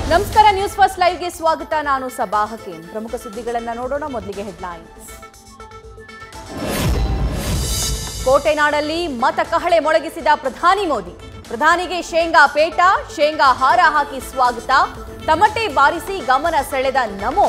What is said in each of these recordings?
ನಮಸ್ಕಾರ news first ಲೈವ್ಗೆ ಸ್ವಾಗತ ನಾನು ಸಬಾ ಹಕೀಂ ಪ್ರಮುಖ ಸುದ್ದಿಗಳನ್ನ ನೋಡೋಣ ಮೊದಲಿಗೆ ಹೆಡ್ಲೈನ್ಸ್ ಕೋಟೆನಾಡಲ್ಲಿ ಮತ ಕಹಳೆ ಮೊಳಗಿಸಿದ ಪ್ರಧಾನಿ ಮೋದಿ ಪ್ರಧಾನಿಗೆ ಶೇಂಗಾ ಪೇಟ ಶೇಂಗಾ ಹಾರ ಹಾಕಿ ಸ್ವಾಗತ ತಮಟೆ ಬಾರಿಸಿ ಗಮನ ಸೆಳೆದ ನಮೋ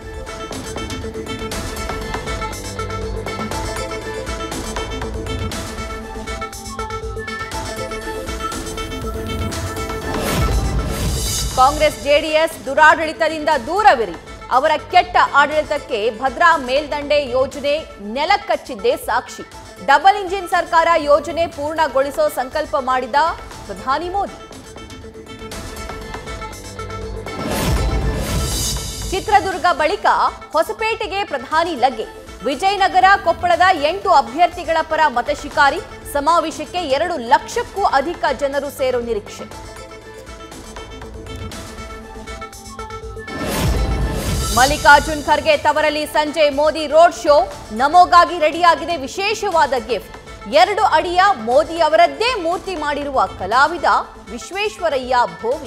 ಕಾಂಗ್ರೆಸ್ ಜೆಡಿಎಸ್ ದುರಾಡಳಿತದಿಂದ ದೂರವಿರಿ ಅವರ ಕೆಟ್ಟ ಆಡಳಿತಕ್ಕೆ ಭದ್ರಾ ಮೇಲ್ದಂಡೆ ಯೋಜನೆ ನೆಲಕ್ಕಚ್ಚಿದ್ದೇ ಸಾಕ್ಷಿ ಡಬಲ್ ಇಂಜಿನ್ ಸರ್ಕಾರ ಯೋಜನೆ ಪೂರ್ಣಗೊಳಿಸೋ ಸಂಕಲ್ಪ ಮಾಡಿದ ಪ್ರಧಾನಿ ಮೋದಿ ಚಿತ್ರದುರ್ಗ ಬಳಿಕ ಹೊಸಪೇಟೆಗೆ ಪ್ರಧಾನಿ ಲಗ್ಗೆ ವಿಜಯನಗರ ಕೊಪ್ಪಳದ ಎಂಟು ಅಭ್ಯರ್ಥಿಗಳ ಪರ ಮತಶಿಕಾರಿ ಸಮಾವೇಶಕ್ಕೆ ಎರಡು ಲಕ್ಷಕ್ಕೂ ಅಧಿಕ ಜನರು ಸೇರೋ ನಿರೀಕ್ಷೆ ಮಲ್ಲಿಕಾರ್ಜುನ್ ಖರ್ಗೆ ತವರಲ್ಲಿ ಸಂಜೆ ಮೋದಿ ರೋಡ್ ಶೋ ನಮೋಗಾಗಿ ರೆಡಿಯಾಗಿದೆ ವಿಶೇಷವಾದ ಗಿಫ್ಟ್ ಎರಡು ಅಡಿಯ ಮೋದಿ ಅವರದ್ದೇ ಮೂರ್ತಿ ಮಾಡಿರುವ ಕಲಾವಿದ ವಿಶ್ವೇಶ್ವರಯ್ಯ ಭೋವಿ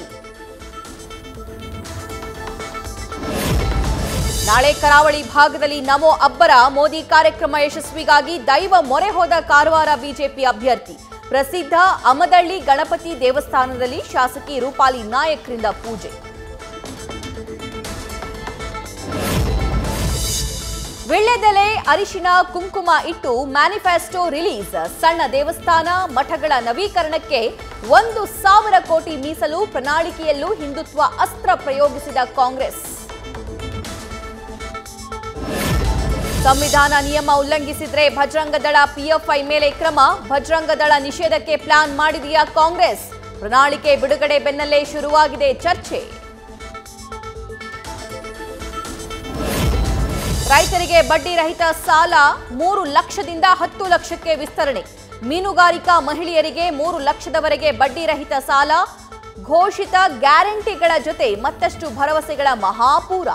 ನಾಳೆ ಕರಾವಳಿ ಭಾಗದಲ್ಲಿ ನಮೋ ಅಬ್ಬರ ಮೋದಿ ಕಾರ್ಯಕ್ರಮ ಯಶಸ್ವಿಗಾಗಿ ದೈವ ಮೊರೆ ಹೋದ ಕಾರವಾರ ಬಿಜೆಪಿ ಅಭ್ಯರ್ಥಿ ಪ್ರಸಿದ್ಧ ಅಮದಳ್ಳಿ ಗಣಪತಿ ದೇವಸ್ಥಾನದಲ್ಲಿ ಶಾಸಕಿ ರೂಪಾಲಿ ನಾಯಕ್ರಿಂದ ಪೂಜೆ ವಿಳ್ಯದೆಲೆ ಅರಿಶಿನ ಕುಂಕುಮ ಇಟ್ಟು ಮ್ಯಾನಿಫೆಸ್ಟೋ ರಿಲೀಸ್ ಸಣ್ಣ ದೇವಸ್ಥಾನ ಮಠಗಳ ನವೀಕರಣಕ್ಕೆ ಒಂದು ಸಾವಿರ ಕೋಟಿ ಮೀಸಲು ಪ್ರಣಾಳಿಕೆಯಲ್ಲೂ ಹಿಂದುತ್ವ ಅಸ್ತ್ರ ಪ್ರಯೋಗಿಸಿದ ಕಾಂಗ್ರೆಸ್ ಸಂವಿಧಾನ ನಿಯಮ ಉಲ್ಲಂಘಿಸಿದ್ರೆ ಭಜರಂಗ ದಳ ಪಿಎಫ್ಐ ಮೇಲೆ ಕ್ರಮ ಭಜರಂಗ ದಳ ನಿಷೇಧಕ್ಕೆ ಪ್ಲಾನ್ ಮಾಡಿದೆಯಾ ಕಾಂಗ್ರೆಸ್ ಪ್ರಣಾಳಿಕೆ ಬಿಡುಗಡೆ ಬೆನ್ನಲ್ಲೇ ಶುರುವಾಗಿದೆ ಚರ್ಚೆ ರೈತರಿಗೆ ಬಡ್ಡಿ ರಹಿತ ಸಾಲ ಮೂರು ಲಕ್ಷದಿಂದ ಹತ್ತು ಲಕ್ಷಕ್ಕೆ ವಿಸ್ತರಣೆ ಮೀನುಗಾರಿಕಾ ಮಹಿಳೆಯರಿಗೆ ಮೂರು ಲಕ್ಷದವರೆಗೆ ಬಡ್ಡಿ ರಹಿತ ಸಾಲ ಘೋಷಿತ ಗ್ಯಾರಂಟಿಗಳ ಜೊತೆ ಮತ್ತಷ್ಟು ಭರವಸೆಗಳ ಮಹಾಪೂರ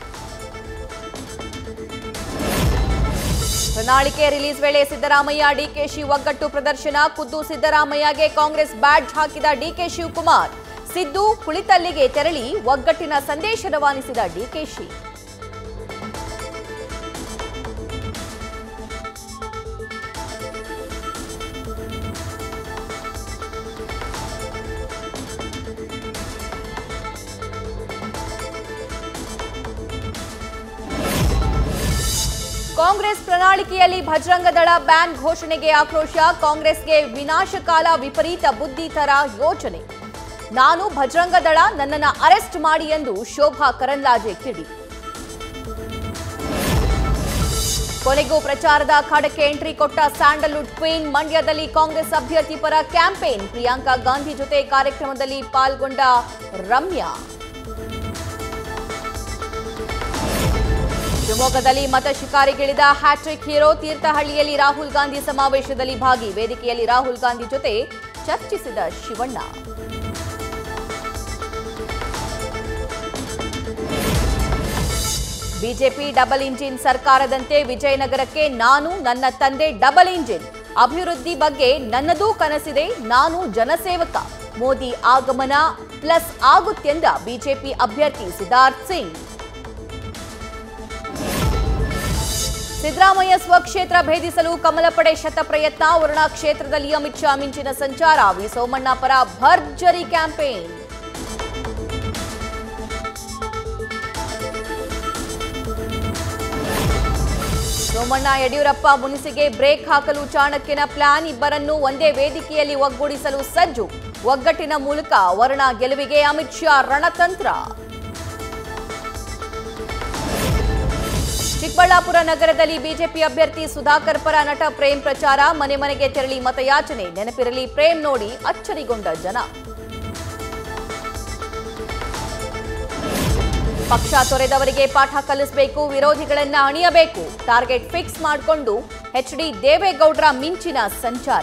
ಪ್ರಣಾಳಿಕೆ ರಿಲೀಸ್ ವೇಳೆ ಸಿದ್ದರಾಮಯ್ಯ ಡಿಕೆಶಿ ಒಗ್ಗಟ್ಟು ಪ್ರದರ್ಶನ ಖುದ್ದು ಸಿದ್ದರಾಮಯ್ಯಗೆ ಕಾಂಗ್ರೆಸ್ ಬ್ಯಾಡ್ಜ್ ಹಾಕಿದ ಡಿಕೆ ಶಿವಕುಮಾರ್ ಸಿದ್ದು ಕುಳಿತಲ್ಲಿಗೆ ತೆರಳಿ ಒಗ್ಗಟ್ಟಿನ ಸಂದೇಶ ರವಾನಿಸಿದ ಡಿಕೆಶಿ ಕಾಂಗ್ರೆಸ್ ಪ್ರಣಾಳಿಕೆಯಲ್ಲಿ ಭಜರಂಗ ದಳ ಬ್ಯಾನ್ ಘೋಷಣೆಗೆ ಆಕ್ರೋಶ ಕಾಂಗ್ರೆಸ್ಗೆ ವಿನಾಶಕಾಲ ವಿಪರೀತ ಬುದ್ಧಿ ತರ ಯೋಚನೆ ನಾನು ಭಜರಂಗ ದಳ ನನ್ನನ್ನ ಅರೆಸ್ಟ್ ಮಾಡಿ ಎಂದು ಶೋಭಾ ಕರಂದ್ಲಾಜೆ ಕಿಡಿ ಕೊನೆಗೂ ಪ್ರಚಾರದ ಅಖಾಡಕ್ಕೆ ಎಂಟ್ರಿ ಕೊಟ್ಟ ಸ್ಯಾಂಡಲ್ವುಡ್ ಕ್ವೀನ್ ಮಂಡ್ಯದಲ್ಲಿ ಕಾಂಗ್ರೆಸ್ ಅಭ್ಯರ್ಥಿ ಪರ ಕ್ಯಾಂಪೇನ್ ಪ್ರಿಯಾಂಕಾ ಗಾಂಧಿ ಜೊತೆ ಕಾರ್ಯಕ್ರಮದಲ್ಲಿ ಪಾಲ್ಗೊಂಡ ರಮ್ಯಾ ಶಿವಮೊಗ್ಗದಲ್ಲಿ ಮತ ಶಿಕಾರಿಗಿಳಿದ ಹ್ಯಾಟ್ರಿಕ್ ಹೀರೋ ತೀರ್ಥಹಳ್ಳಿಯಲ್ಲಿ ರಾಹುಲ್ ಗಾಂಧಿ ಸಮಾವೇಶದಲ್ಲಿ ಭಾಗಿ ವೇದಿಕೆಯಲ್ಲಿ ರಾಹುಲ್ ಗಾಂಧಿ ಜೊತೆ ಚರ್ಚಿಸಿದ ಶಿವಣ್ಣ ಬಿಜೆಪಿ ಡಬಲ್ ಇಂಜಿನ್ ಸರ್ಕಾರದಂತೆ ವಿಜಯನಗರಕ್ಕೆ ನಾನು ನನ್ನ ತಂದೆ ಡಬಲ್ ಇಂಜಿನ್ ಅಭಿವೃದ್ಧಿ ಬಗ್ಗೆ ನನ್ನದೂ ಕನಸಿದೆ ನಾನು ಜನಸೇವಕ ಮೋದಿ ಆಗಮನ ಪ್ಲಸ್ ಆಗುತ್ತೆಂದ ಬಿಜೆಪಿ ಅಭ್ಯರ್ಥಿ ಸಿದ್ಧಾರ್ಥ್ ಸಿಂಗ್ ಸಿದ್ದರಾಮಯ್ಯ ಸ್ವಕ್ಷೇತ್ರ ಭೇದಿಸಲು ಕಮಲ ಪಡೆ ಶತ ಪ್ರಯತ್ನ ವರುಣಾ ಕ್ಷೇತ್ರದಲ್ಲಿ ಅಮಿತ್ ಶಾ ಮಿಂಚಿನ ಸಂಚಾರ ವಿ ಸೋಮಣ್ಣ ಪರ ಭರ್ಜರಿ ಕ್ಯಾಂಪೇನ್ ಸೋಮಣ್ಣ ಯಡಿಯೂರಪ್ಪ ಮುನಿಸಿಗೆ ಬ್ರೇಕ್ ಹಾಕಲು ಚಾಣಕ್ಯನ ಪ್ಲಾನ್ ಇಬ್ಬರನ್ನು ಒಂದೇ ವೇದಿಕೆಯಲ್ಲಿ ಒಗ್ಗೂಡಿಸಲು ಸಜ್ಜು ಒಗ್ಗಟ್ಟಿನ ಮೂಲಕ ವರುಣ ಗೆಲುವಿಗೆ ಅಮಿತ್ ಶಾ ರಣತಂತ್ರ ಚಿಕ್ಕಬಳ್ಳಾಪುರ ನಗರದಲ್ಲಿ ಬಿಜೆಪಿ ಅಭ್ಯರ್ಥಿ ಸುಧಾಕರ್ ಪರ ನಟ ಪ್ರೇಮ್ ಪ್ರಚಾರ ಮನೆ ಮನೆಗೆ ತೆರಳಿ ಮತಯಾಚನೆ ನೆನಪಿರಲಿ ಪ್ರೇಮ್ ನೋಡಿ ಅಚ್ಚರಿಗೊಂಡ ಜನ ಪಕ್ಷ ತೊರೆದವರಿಗೆ ಪಾಠ ಕಲಿಸಬೇಕು ವಿರೋಧಿಗಳನ್ನ ಅಣಿಯಬೇಕು ಟಾರ್ಗೆಟ್ ಫಿಕ್ಸ್ ಮಾಡಿಕೊಂಡು ಎಚ್ಡಿ ದೇವೇಗೌಡರ ಮಿಂಚಿನ ಸಂಚಾರ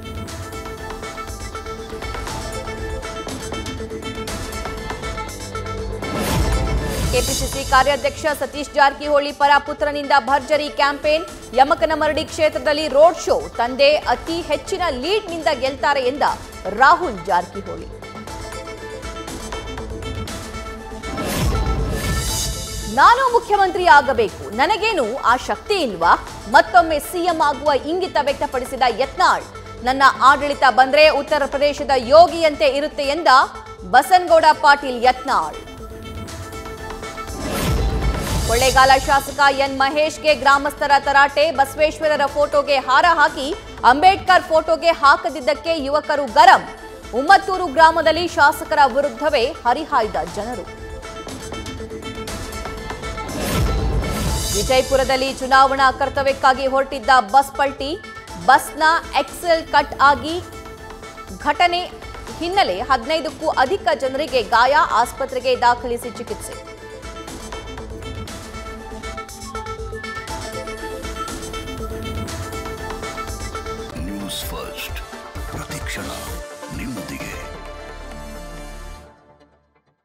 ಕೆಪಿಸಿಸಿ ಕಾರ್ಯಾಧ್ಯಕ್ಷ ಸತೀಶ್ ಜಾರಕಿಹೊಳಿ ಪರ ಪುತ್ರನಿಂದ ಭರ್ಜರಿ ಕ್ಯಾಂಪೇನ್ ಯಮಕನಮರಡಿ ಕ್ಷೇತ್ರದಲ್ಲಿ ರೋಡ್ ಶೋ ತಂದೆ ಅತಿ ಹೆಚ್ಚಿನ ಲೀಡ್ನಿಂದ ಗೆಲ್ತಾರೆ ಎಂದ ರಾಹುಲ್ ಜಾರಕಿಹೊಳಿ ನಾನು ಮುಖ್ಯಮಂತ್ರಿ ಆಗಬೇಕು ನನಗೇನು ಆ ಶಕ್ತಿ ಇಲ್ವಾ ಮತ್ತೊಮ್ಮೆ ಸಿಎಂ ಆಗುವ ಇಂಗಿತ ವ್ಯಕ್ತಪಡಿಸಿದ ಯತ್ನಾಳ್ ನನ್ನ ಆಡಳಿತ ಬಂದ್ರೆ ಉತ್ತರ ಪ್ರದೇಶದ ಯೋಗಿಯಂತೆ ಇರುತ್ತೆ ಎಂದ ಬಸನಗೌಡ ಪಾಟೀಲ್ ಯತ್ನಾಳ್ ಕೊಳ್ಳೇಗಾಲ ಶಾಸಕ ಎನ್ ಮಹೇಶ್ಗೆ ಗ್ರಾಮಸ್ಥರ ತರಾಟೆ ಬಸವೇಶ್ವರರ ಫೋಟೋಗೆ ಹಾರ ಹಾಕಿ ಅಂಬೇಡ್ಕರ್ ಫೋಟೋಗೆ ಹಾಕದಿದ್ದಕ್ಕೆ ಯುವಕರು ಗರಂ ಉಮ್ಮತ್ತೂರು ಗ್ರಾಮದಲ್ಲಿ ಶಾಸಕರ ವಿರುದ್ಧವೇ ಹರಿಹಾಯ್ದ ಜನರು ವಿಜಯಪುರದಲ್ಲಿ ಚುನಾವಣಾ ಕರ್ತವ್ಯಕ್ಕಾಗಿ ಹೊರಟಿದ್ದ ಬಸ್ ಪಲ್ಟಿ ಬಸ್ನ ಎಕ್ಸೆಲ್ ಕಟ್ ಆಗಿ ಘಟನೆ ಹಿನ್ನೆಲೆ ಹದಿನೈದಕ್ಕೂ ಅಧಿಕ ಜನರಿಗೆ ಗಾಯ ಆಸ್ಪತ್ರೆಗೆ ದಾಖಲಿಸಿ ಚಿಕಿತ್ಸೆ